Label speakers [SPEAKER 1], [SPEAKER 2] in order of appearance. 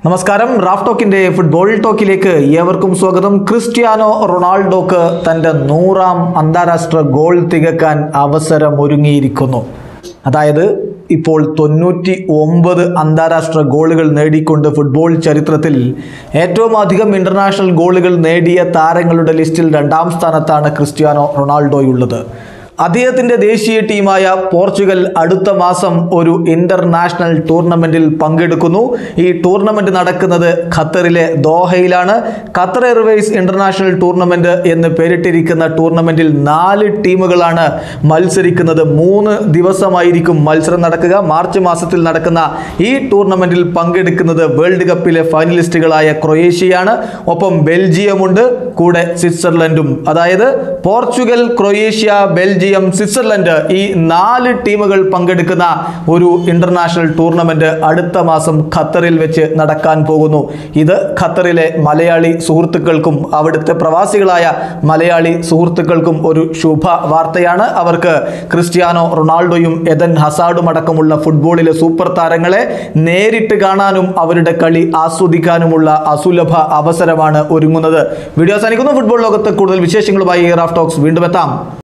[SPEAKER 1] നമസ്കാരം Raf ടോക്കിന്റെ football ടോക്കിലേക്ക് ഏവർക്കും സ്വാഗതം ക്രിസ്ത്യാനോ റൊണാൾഡോക്ക് തന്റെ നൂറാം അന്താരാഷ്ട്ര ഗോൾ തികക്കാൻ അവസരം ഒരുങ്ങിയിരിക്കുന്നു അതായത് ഇപ്പോൾ തൊണ്ണൂറ്റി ഒമ്പത് അന്താരാഷ്ട്ര ഗോളുകൾ നേടിക്കൊണ്ട് ഫുട്ബോൾ ചരിത്രത്തിൽ ഏറ്റവും അധികം ഇന്റർനാഷണൽ ഗോളുകൾ നേടിയ താരങ്ങളുടെ ലിസ്റ്റിൽ രണ്ടാം സ്ഥാനത്താണ് ക്രിസ്ത്യാനോ റൊണാൾഡോയുള്ളത് അദ്ദേഹത്തിന്റെ ദേശീയ ടീമായ പോർച്ചുഗൽ അടുത്ത മാസം ഒരു ഇന്റർനാഷണൽ ടൂർണമെന്റിൽ പങ്കെടുക്കുന്നു ഈ ടൂർണമെന്റ് നടക്കുന്നത് ഖത്തറിലെ ദോഹയിലാണ് ഖത്തർ എയർവേസ് ഇന്റർനാഷണൽ ടൂർണമെന്റ് എന്ന് പേരിട്ടിരിക്കുന്ന ടൂർണമെന്റിൽ നാല് ടീമുകളാണ് മത്സരിക്കുന്നത് മൂന്ന് ദിവസമായിരിക്കും മത്സരം നടക്കുക മാർച്ച് മാസത്തിൽ നടക്കുന്ന ഈ ടൂർണമെന്റിൽ പങ്കെടുക്കുന്നത് വേൾഡ് കപ്പിലെ ഫൈനലിസ്റ്റുകളായ ക്രൊയേഷ്യയാണ് ഒപ്പം ബെൽജിയമുണ്ട് കൂടെ സ്വിറ്റ്സർലൻഡും അതായത് പോർച്ചുഗൽ ക്രൊയേഷ്യ ബെൽജിയം സ്വിറ്റ്സർലൻഡ് ഈ നാല് ടീമുകൾ പങ്കെടുക്കുന്ന ഒരു ഇന്റർനാഷണൽ ടൂർണമെന്റ് അടുത്ത മാസം ഖത്തറിൽ വെച്ച് നടക്കാൻ പോകുന്നു ഇത് ഖത്തറിലെ മലയാളി സുഹൃത്തുക്കൾക്കും അവിടുത്തെ പ്രവാസികളായ മലയാളി സുഹൃത്തുക്കൾക്കും ഒരു ശുഭ വാർത്തയാണ് അവർക്ക് ക്രിസ്ത്യാനോ റൊണാൾഡോയും എദൻ ഹസാഡും അടക്കമുള്ള ഫുട്ബോളിലെ സൂപ്പർ താരങ്ങളെ നേരിട്ട് കാണാനും അവരുടെ കളി ആസ്വദിക്കാനുമുള്ള അസുലഭ അവസരമാണ് ഒരുങ്ങുന്നത് വീഡിയോ അവസാനിക്കുന്നു ഫുട്ബോൾ ലോകത്ത് കൂടുതൽ വിശേഷങ്ങളുമായി റാഫ് ടോക്സ് വീണ്ടും എത്താം